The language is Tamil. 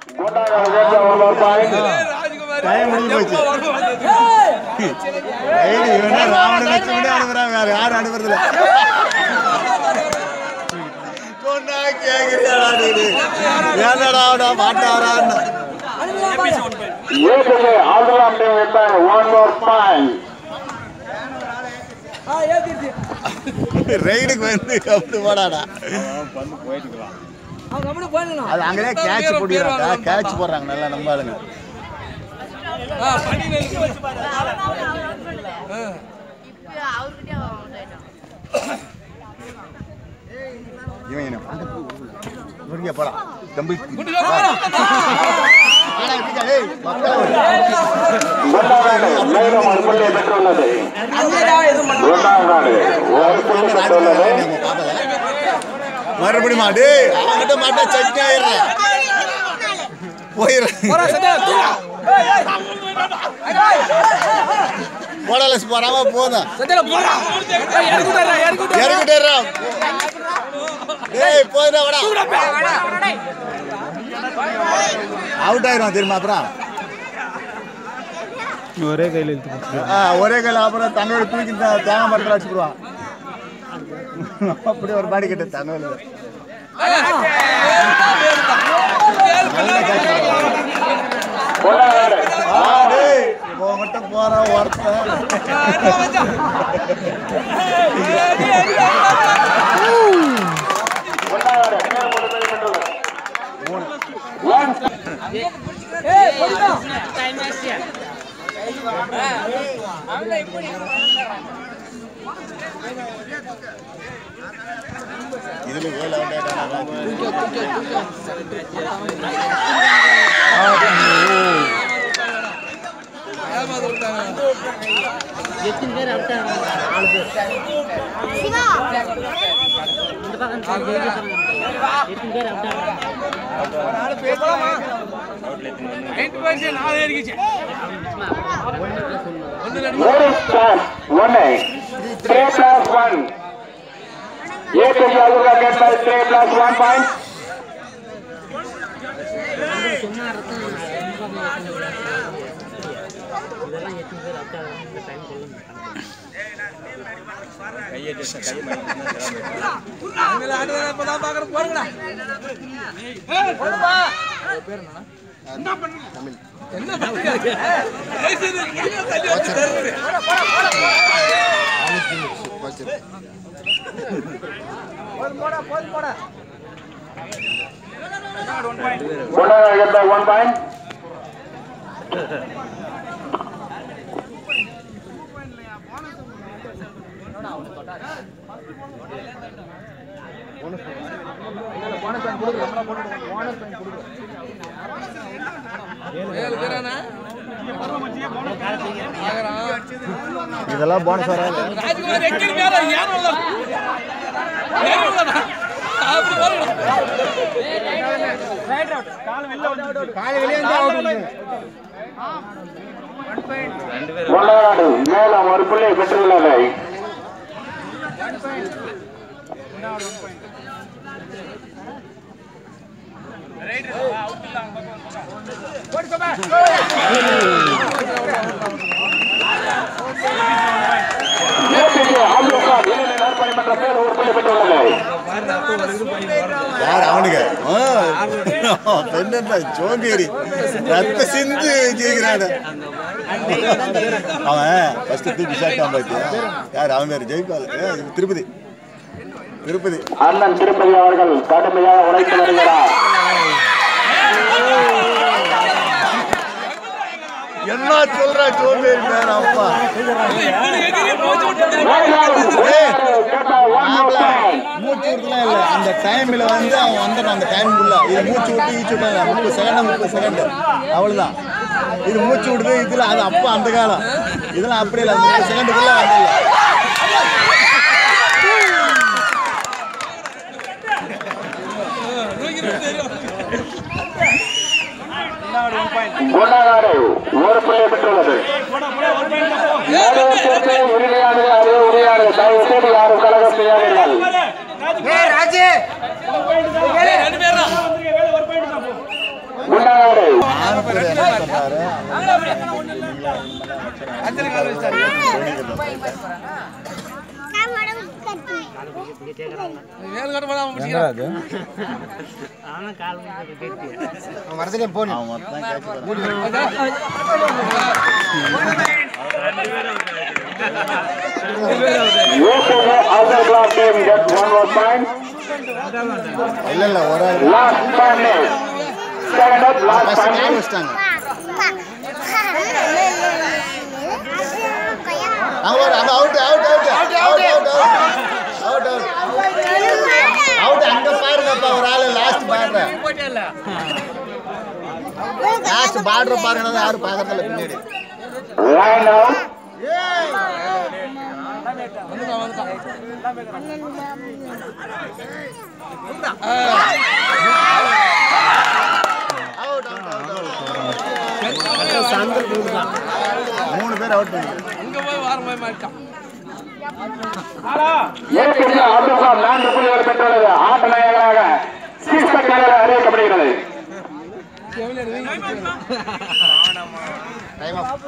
டைம் முடிஞ்சு போச்சு ரைடு இவனா ராவண லட்சுமணே அனுப்புறான் வேற யாரும் அனுப்புறதில்ல கொண்டா கேக்குறியாடா நீ ஏன்டா அவனா மாட்டாரான்னு Yesterday, Aldalam team with that one more point. ரைடுக்கு வந்து அப்படி போடாடா அது அங்கேயே கேட்ச் போடுறாங்க கேட்ச் போடுறாங்க நல்லா நம்ம ஆளுங்க இவன் என்ன இவங்க போலாம் தம்பி ஆனா, இப்படிக்கா, ஏய், மக்களே. இரண்டாவது மேலும் ஒரு புள்ளியை பெற்றுள்ளது இரண்டாவது ஒரு புள்ளி பெற்றுள்ளது மறுபடியும் மாடு அவன்கிட்ட மாட்டா சட்னி ஆயிடுறேன் போயிடுறேன் போடலஸ் போறாம போதும் இறங்கிட்டேறா டேய் போயிடா வாடா அவுட் ஆயிரும் தெரியுமா அப்புறம் ஒரே கையில் இழுத்து ஆ, ஒரே கையில் அப்புறம் தன்னோட தூக்கி தே- தேங்காய் மரத்தில் வச்சுக்கிடுவான் அப்படி ஒரு பாடி கிட்ட தன்னோட கொள்ளாடு உங்ககிட்ட போற ஒருத்தன் கொள்ளாடு மேலும் ஒரு புள்ளி பெற்றுள்ளது One. இதுல ஏழு அவுட் ஆயிட்டாங்க எத்தனை பேர் அவுட் நாலு பேர் இந்த பக்கம் நாலு பேர் எத்தனை பேர் out Very fast. One eight. Three plus one. Yesterday, Aldalam get by three plus one point. சும்மா ரத்தம் இதெல்லாம் எத்தனை பேர் அவுட் ஆகுறாங்க இந்த டைம் கொள்ளுங்க Kollada get by one point. இதெல்லாம் போனஸ் வராது கொள்ளாடு மேலும் ஒரு புள்ளி பெற்றுள்ளது நேற்றுக்கு ஆந்திரா இளைஞர் நற்பணிமன்ற மேல் ஒரு புள்ளி பெற்றுள்ளது யார் அவனுக்கு பெண்ண சோம்பேறி ரத்த சிந்து ஜெயிக்கிறான் அவன் ஃபர்ஸ்ட் தூக்கி சாட்டான் பாத்தியா யார் அவன் பேர் ஜெயிப்பால் ஏ, இது திருப்பதி திருப்பதி அண்ணன் திருப்பதி அவர்கள் கடுமையாக உழைத்து வருகிறார் என்ன சொல்ற சோம்பேறி பேர் அப்பா மாப்பிள, மூச்சு விட்டுலாம் இல்லை அந்த டைமில் வந்து அவன் வந்துட்டான் அந்த டைமுக்குள்ள இது மூச்சு விட்டு ஈச்சு விட்டாங்க முப்பது செகண்ட் முப்பது செகண்ட் அவ்வளோதான் இது மூச்சு விடுது இதில் அது அப்போ அந்த காலம் இதெல்லாம் அப்படி இல்லை முப்பது செகண்டுக்குள்ள வந்துடல குணநாடு ஒரு புள்ளி பெற்றுள்ளது மேலும் உரிமையானது அது உரிமையானது தயவு செய்து யாரும் கலகம் செய்யாதீர்கள் குணநாடு இவர் என்ன சொல்றாரு அவனும் கால் கேட்டு அவன் மொத்தம் கேட்க Yesterday, other club team gets one more point. இல்ல இல்ல ஒரு ஆள் Last five minutes. Second up, last first five time minutes. வச்சிட்டாங்க அங்க ஒரு அங்க out out out out out out out out அங்க பாருங்கப்பா ஒரு ஆளு லாஸ்ட் பாடுற லாஸ்ட் பாடுற பாருங்க யாரும் பாக்கறதில்ல பின்னாடி Line out. Out out out மூணு பேர் அவுட் ஏற்கனவே other club நான்கு புள்ளிகள் பெற்றுள்ளது ஆட்ட நாயகராக சீசக்காரர் அறிவிக்கப்படுகிறது டைம் ஆஃப்